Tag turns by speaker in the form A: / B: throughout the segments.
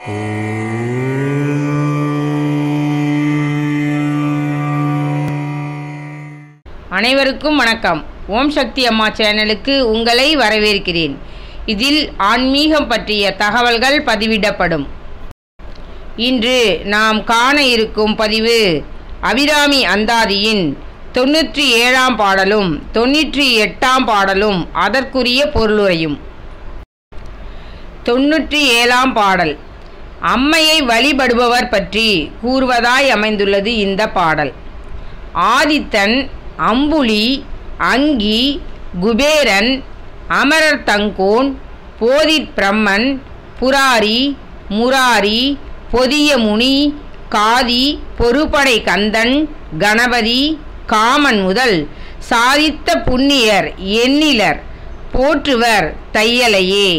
A: அனைவருக்கும் வணக்கம் ஓம் சக்தி அம்மா சேனலுக்கு உங்களை வரவேற்கிறேன் இதில் ஆன்மீகம் பற்றிய தகவல்கள் பதிவிடப்படும் இன்று நாம் காண இருக்கும் பதிவு அபிராமி அந்தாதியின் தொண்ணூற்றி ஏழாம் பாடலும் தொண்ணூற்றி எட்டாம் பாடலும் அதற்குரிய பொருளுரையும் தொண்ணூற்றி ஏழாம் பாடல் அம்மையை வழிபடுபவர் பற்றி கூறுவதாய் அமைந்துள்ளது இந்த பாடல் ஆதித்தன் அம்புலி அங்கி குபேரன் அமரர் தங்கோன் போதிற் பிரம்மன் புராரி முராரி பொதிய முனி காதி பொறுபடை கந்தன் கணபதி காமன் முதல் சாதித்த புண்ணியர் எண்ணிலர் போற்றுவர் தையலையே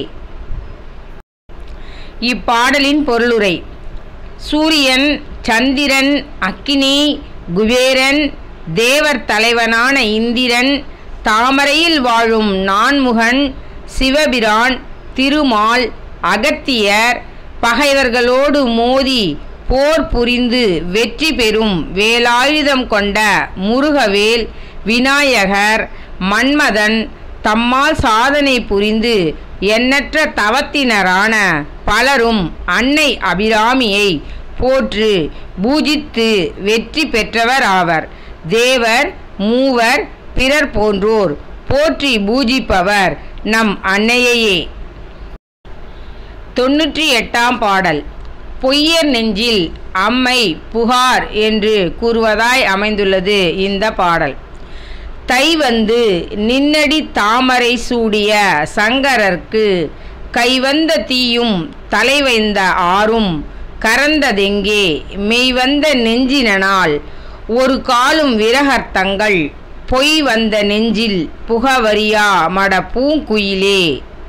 A: இப்பாடலின் பொருளுரை சூரியன் சந்திரன் அக்கினி குபேரன் தேவர் தலைவனான இந்திரன் தாமரையில் வாழும் நான்முகன் சிவபிரான் திருமால் அகத்தியர் பகைவர்களோடு மோதி போர் புரிந்து வெற்றி பெறும் வேலாயுதம் கொண்ட முருகவேல் விநாயகர் மன்மதன் தம்மால் சாதனை புரிந்து எண்ணற்ற தவத்தினரான பலரும் அன்னை அபிராமியை போற்று பூஜித்து வெற்றி பெற்றவர் ஆவர் தேவர் மூவர் பிறர் போன்றோர் போற்றி பூஜிப்பவர் நம் அன்னையையே தொன்னூற்றி எட்டாம் பாடல் பொய்யர் நெஞ்சில் அம்மை புகார் என்று கூறுவதாய் அமைந்துள்ளது இந்த பாடல் தை வந்து நின்னடி தாமரை சூடிய சங்கரர்க்கு கைவந்த தீயும் தலைவைந்த ஆறும் கரந்ததெங்கே மெய்வந்த நெஞ்சினால் ஒரு காலும் விரகர்த்தங்கள் பொய் வந்த நெஞ்சில் புகவரியா மட பூங்குயிலே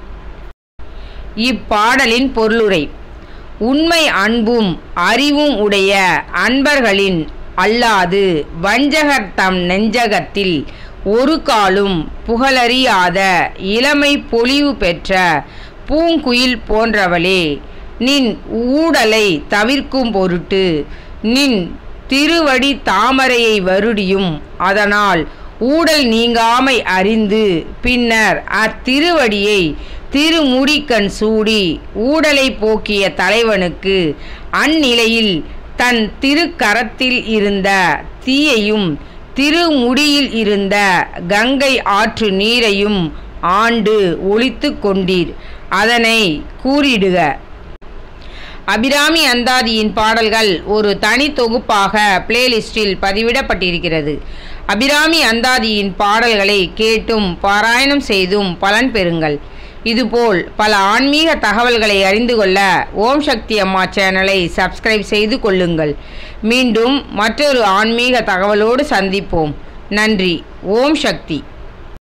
A: இப்பாடலின் பொருளுரை உண்மை அன்பும் அறிவும் உடைய அன்பர்களின் அல்லாது வஞ்சகர் தம் நெஞ்சகத்தில் ஒரு காலும் புகழறியாத இளமை பொலிவு பெற்ற பூங்குயில் போன்றவளே நின் ஊடலை தவிர்க்கும் பொருட்டு நின் திருவடி தாமரையை வருடியும் அதனால் ஊடல் நீங்காமை அறிந்து பின்னர் அத்திருவடியை திருமுடிக்கண் சூடி ஊடலை போக்கிய தலைவனுக்கு அந்நிலையில் தன் திருக்கரத்தில் இருந்த தீயையும் திருமுடியில் இருந்த கங்கை ஆற்று நீரையும் ஆண்டு ஒழித்து கொண்டீர் அதனை கூறிடுக அபிராமி அந்தாதியின் பாடல்கள் ஒரு தனி தொகுப்பாக பிளேலிஸ்டில் பதிவிடப்பட்டிருக்கிறது அபிராமி அந்தாதியின் பாடல்களை கேட்டும் பாராயணம் செய்தும் பலன் பெறுங்கள் இதுபோல் பல ஆன்மீக தகவல்களை அறிந்து கொள்ள ஓம் சக்தி அம்மா சேனலை சப்ஸ்கிரைப் செய்து கொள்ளுங்கள் மீண்டும் மற்றொரு ஆன்மீக தகவலோடு சந்திப்போம் நன்றி ஓம் சக்தி